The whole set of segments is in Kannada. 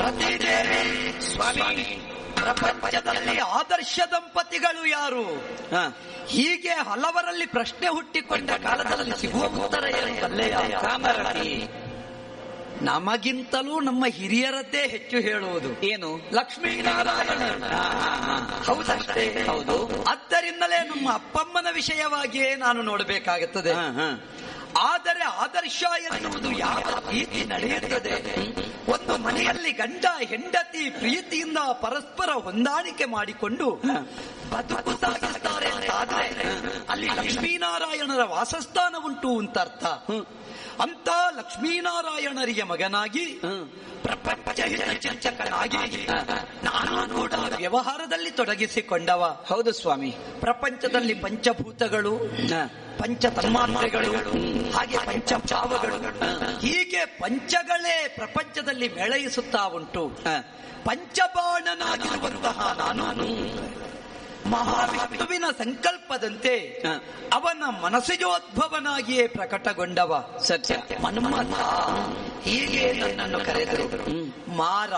ಸತೀದೇವಿ ಸ್ವಾಮಿ ಪ್ರಪಂಚದಲ್ಲಿ ಆದರ್ಶ ದಂಪತಿಗಳು ಯಾರು ಹ. ಹೀಗೆ ಹಲವರಲ್ಲಿ ಪ್ರಶ್ನೆ ಹುಟ್ಟಿಕೊಂಡ ಕಾಲದಲ್ಲಿ ಸಿಗುವ ಉತ್ತರ ಏನು ಬಲ್ಲೆಯ? ಕಾಮರತಿ ನಮಗಿಂತಲೂ ನಮ್ಮ ಹಿರಿಯರದ್ದೇ ಹೆಚ್ಚು ಹೇಳುವುದು ಏನು ಲಕ್ಷ್ಮೀನಾರಾಯಣ ಹಾ, ಹಾ, ಹಾ. ಹೌದಷ್ಟೇ ಹೌದು. ಆದ್ದರಿಂದಲೇ ನಮ್ಮ ಅಪ್ಪಮ್ಮನ ವಿಷಯವಾಗಿಯೇ ನಾನು ನೋಡಬೇಕಾಗುತ್ತದೆ ಹ, ಹ. ಆದರೆ ಆದರ್ಶ ಎನ್ನುವುದು ಯಾವ ರೀತಿ ನಡೆಯುತ್ತದೆ ಒಂದು ಮನೆಯಲ್ಲಿ ಗಂಡ ಹೆಂಡತಿ ಪ್ರೀತಿಯಿಂದ ಪರಸ್ಪರ ಹೊಂದಾಣಿಕೆ ಮಾಡಿಕೊಂಡು ಬದುಕು ಸಾಗಿಸ್ತಾರೆ ಅಂತಾದ್ರೆ ಅಲ್ಲಿ ಲಕ್ಷ್ಮೀನಾರಾಯಣರ ವಾಸಸ್ಥಾನ ಉಂಟು ಅಂತ ಅರ್ಥ ಅಂತ ಲಕ್ಷ್ಮೀನಾರಾಯಣರಿಗೆ ಮಗನಾಗಿ ಹ್ಮ್. ಪ್ರಪಂಚ ಚಿಂತಕನಾಗಿ ನಾನು ಕೂಡ ವ್ಯವಹಾರದಲ್ಲಿ ತೊಡಗಿಸಿಕೊಂಡವ ಹೌದು ಸ್ವಾಮಿ ಪ್ರಪಂಚದಲ್ಲಿ ಪಂಚಭೂತಗಳು ಹ. ಪಂಚ ತನ್ಮಾತ್ರೆಗಳು ಹಾಗೆ ಪಂಚಭಾವಗಳು ಹೀಗೆ ಪಂಚಗಳೇ ಪ್ರಪಂಚದಲ್ಲಿ ಮೇಳೈಸುತ್ತಾ ಉಂಟು ಹ. ಪಂಚಬಾಣನಾಗಿರುವಂತಹ ನಾನು ಮಹಾವಿಷ್ಣುವಿನ ಸಂಕಲ್ಪದಂತೆ ಹ. ಅವನ ಮನಸ್ಸಿಜೋದ್ಭವನಾಗಿಯೇ ಪ್ರಕಟಗೊಂಡವ ಸತ್ಯ ಮನ್ಮಥ ಹೀಗೆ ನನ್ನನ್ನು ಕರೆದರು ಮಾರ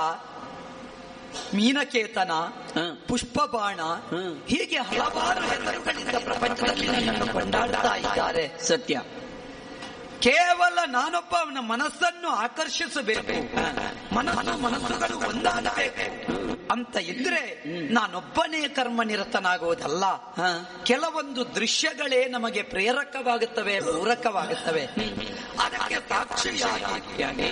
ಮೀನಕೇತನ ಹ. ಪುಷ್ಪಬಾಣ ಹ್ಮ್. ಹೀಗೆ ಹಲವಾರು ಹೆಸರುಗಳಿಂದ ಪ್ರಪಂಚದಲ್ಲಿ ನನ್ನನ್ನು ಕೊಂಡಾಡ್ತಾ ಇದ್ದಾರೆ ಸತ್ಯ ಕೇವಲ ನಾನೊಬ್ಬ ಅವನ ಮನಸ್ಸನ್ನು ಆಕರ್ಷಿಸಬೇಕು ಮನಸ್ಸು ಮನಸ್ಸುಗಳು ಒಂದಾಗಬೇಕು ಅಂತ ಇದ್ರೆ ನಾನೊಬ್ಬನೇ ಕರ್ಮನಿರತನಾಗುವುದಲ್ಲ ಹ. ಕೆಲವೊಂದು ದೃಶ್ಯಗಳೇ ನಮಗೆ ಪ್ರೇರಕವಾಗುತ್ತವೆ ಪೂರಕವಾಗುತ್ತವೆ ಅದಕ್ಕೆ ಸಾಕ್ಷಿಯಾಗಿ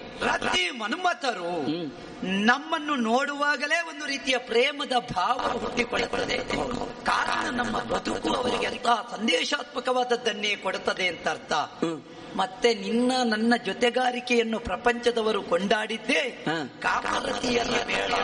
ರತಿ ಮನ್ಮಥರು ನಮ್ಮನ್ನು ನೋಡುವಾಗಲೇ ಒಂದು ರೀತಿಯ ಪ್ರೇಮದ ಭಾವ ಹುಟ್ಟಿಕೊಳ್ಳುತ್ತದೆ ಕಾರಣ ನಮ್ಮ ಬದುಕು ಅವರಿಗೆ ಅಂತ ಸಂದೇಶಾತ್ಮಕವಾದದ್ದನ್ನೇ ಕೊಡುತ್ತದೆ ಅಂತ ಅರ್ಥ ಮತ್ತೆ ನಿನ್ನ ನನ್ನ ಜೊತೆಗಾರಿಕೆಯನ್ನು ಪ್ರಪಂಚದವರು ಕೊಂಡಾಡಿದ್ದೇ ಹ. ಕಾಮರತಿಯರ ಮೇಳ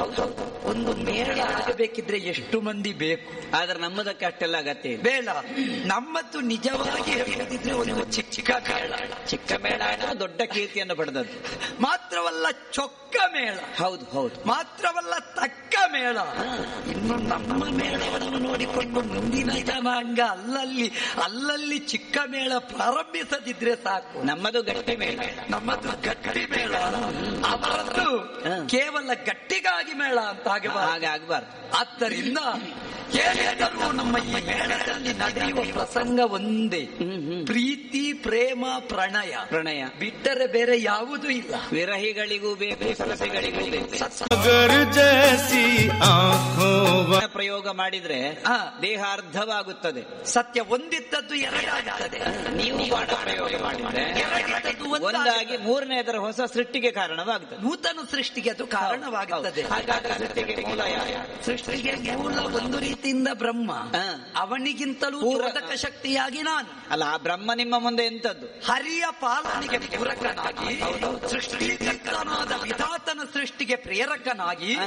ಒಂದು ಮೇಳ ಆಗಬೇಕಿದ್ರೆ ಎಷ್ಟು ಮಂದಿ ಬೇಕು ಆದ್ರೆ ನಮ್ಮದಕ್ಕೆ ಅಷ್ಟೆಲ್ಲ ಅಗತ್ಯ ಇಲ್ಲ ಬೇಡ ನಮ್ಮದ್ದು ನಿಜವಾಗಿ ಹೇಳುವುದಿದ್ರೆ ಒಂದು ಚಿಕ್ಕ ಚಿಕ್ಕ ಮೇಳ ಚಿಕ್ಕ ಮೇಳ ಆದ್ರೆ ದೊಡ್ಡ ಕೀರ್ತಿಯನ್ನು ಪಡೆದದ್ದು ಮಾತ್ರವಲ್ಲ ಚೊಕ್ಕ ಮೇಳ ಹೌದು ಹೌದು ಮಾತ್ರವಲ್ಲ ತಕ್ಕ ಮೇಳ ಇನ್ನು ನಮ್ಮ ಮೇಳವನ್ನು ನೋಡಿಕೊಂಡು ಮುಂದಿನ ಜನಾಂಗ ಅಲ್ಲಲ್ಲಿ ಅಲ್ಲಲ್ಲಿ ಚಿಕ್ಕ ಮೇಳ ಪ್ರಾರಂಭಿಸದಿದ್ರೆ ಸಾಕು ನಮ್ಮದು ಗಟ್ಟಿ ಮೇಳ ನಮ್ಮದು ಗಟ್ಟಿ ಮೇಳ ಅವರದ್ದು ಹ. ಕೇವಲ ಗಟ್ಟಿಗಾಗಿ ಮೇಳ ಅಂತ ಆಗಬಾರದು ಹಾಗೆ ಆಗ್ಬಾರ್ದು ಆದ್ದರಿಂದ ಏನಿದ್ದರೂ ನಮ್ಮ ಈ ಮೇಳದಲ್ಲಿ ನಡೆಯುವ ಪ್ರಸಂಗ ಒಂದೇ ಹ್ಮ್, ಹ್ಮ್. ಪ್ರೀತಿ ಪ್ರೇಮ ಪ್ರಣಯ ಪ್ರಣಯ ಬಿಟ್ಟರೆ ಬೇರೆ ಯಾವುದೂ ಇಲ್ಲ ವಿರಹಿಗಳಿಗೂ ಬೇಕು ಸರಸಿಗಳಿಗೂ ಬೇಕು मगर जैसी आंखों व- ಪ್ರಯೋಗ ಮಾಡಿದ್ರೆ ಹಾ. ದೇಹ ಅರ್ಧವಾಗುತ್ತದೆ ಸತ್ಯ ಒಂದಿದ್ದದ್ದು ಎರಡಾಗುತ್ತದೆ ನೀವು ಬಾಣ ಪ್ರಯೋಗ ಮಾಡಿದ್ರೆ ಎರಡಿದ್ದದ್ದು ಒಂದಾಗುತ್ತದೆ. ಒಂದಾಗಿ ಮೂರನೇದರ ಹೊಸ ಸೃಷ್ಟಿಗೆ ಕಾರಣವಾಗುತ್ತದೆ ನೂತನ ಸೃಷ್ಟಿಗೆ ಅದು ಕಾರಣವಾಗುತ್ತದೆ ಹಾಗಾದ್ರೆ ಸೃಷ್ಟಿಗೆ ಮೂಲ ಯಾರು? ಸೃಷ್ಟಿಗೆ ಮೂಲ ಒಂದು ರೀತಿಯಿಂದ ಬ್ರಹ್ಮ ಹಾ. ಅವನಿಗಿಂತಲೂ ಪೂರ- ಚೋದಕ ಶಕ್ತಿಯಾಗಿ ನಾನು ಅಲ್ಲ ಆ ಬ್ರಹ್ಮ ನಿಮ್ಮ ಮುಂದೆ ಎಂತದ್ದು ಹರಿಯ ಪಾಲನೆಗೆ ಪೂರಕನಾಗಿ ಸೃಷ್ಟಿಕರ್ತನಾದ ವಿಧಾತನ ಸೃಷ್ಟಿಗೆ ಪ್ರೇರಕನಾಗಿ ಹಾ.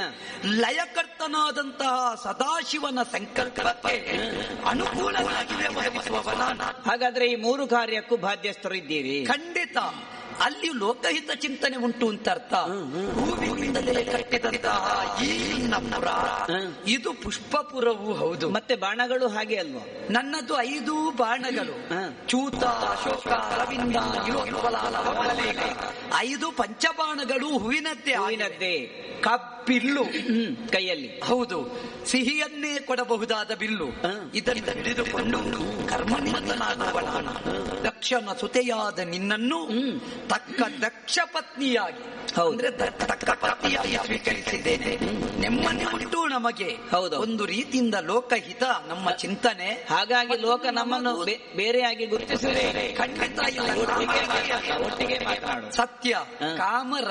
ಲಯಕರ್ತನಾದಂತಹ ಸದಾಶಿವನ ಸಂಕಲ್ಪಕ್ಕೆ ಅನುಕೂಲವಾಗಿ ವ್ಯವಹರಿಸುವವ ನಾನು ಹಾಗಾದ್ರೆ ಈ ಮೂರು ಕಾರ್ಯಕ್ಕೂ ಬಾಧ್ಯಸ್ಥರು ಇದ್ದೀರಿ ಖಂಡಿತ ಅಲ್ಲಿ ಲೋಕಹಿತ ಚಿಂತನೆ ಉಂಟು ಅಂತ ಅರ್ಥ ಹೂವಿನಿಂದಲೇ ಕಟ್ಟಿದಂತಹ ಈ ನಮ್ಮ ಪುರ ಹ್ಮ್. ಇದು ಪುಷ್ಪಪುರವೂ ಹೌದು ಮತ್ತೆ ಬಾಣಗಳು ಹಾಗೆ ಅಲ್ವಾ ನನ್ನದು ಐದು ಬಾಣಗಳು ಹ. ಚೂತ ಅಶೋಕ ಅರವಿಂದ ಇಲೋತ್ಪಲ ಲವಮಲ್ಲೇಕ. ಐದು ಪಂಚಬಾಣಗಳು ಹೂವಿನದ್ದೇ ಆಗಿವೆ. ಹೂವಿನದ್ದೇ ಕಬ್ಬಿಲ್ಲು ಹ್ಮ್ ಕೈಯಲ್ಲಿ ಹೌದು ಸಿಹಿಯನ್ನೇ ಕೊಡಬಹುದಾದ ಬಿಲ್ಲು ಹ. ಇದನ್ನು ಹಿಡಿದುಕೊಂಡು ಕರ್ಮನಿರತನಾಗುವ ನಾನು ದಕ್ಷನ ಸುತೆಯಾದ ನಿನ್ನನ್ನು ಹ್ಮ್. ತಕ್ಕ ದಕ್ಷ ಪತ್ನಿಯಾಗಿ ಹೌದು. ಅಂದ್ರೆ ದ- ತಕ್ಕ ಪತ್ನಿಯಾಗಿ ಸ್ವೀಕರಿಸಿದ್ದೇನೆ ನೆಮ್ಮದಿ ಉಂಟು ನಮಗೆ ಹೌದು. ಒಂದು ರೀತಿಯಿಂದ ಲೋಕಹಿತ ನಮ್ಮ ಚಿಂತನೆ ಹಾಗಾಗಿ ಲೋಕ ನಮ್ಮನ್ನು ಬೇ- ಬೇರೆಯಾಗಿ ಗುರುತಿಸಿದೆ ಖಂಡಿತ ಇಲ್ಲ ಒಟ್ಟಿಗೆ ಮಾತನಾಡು. ಸತ್ಯ ಹ. ಕಾಮ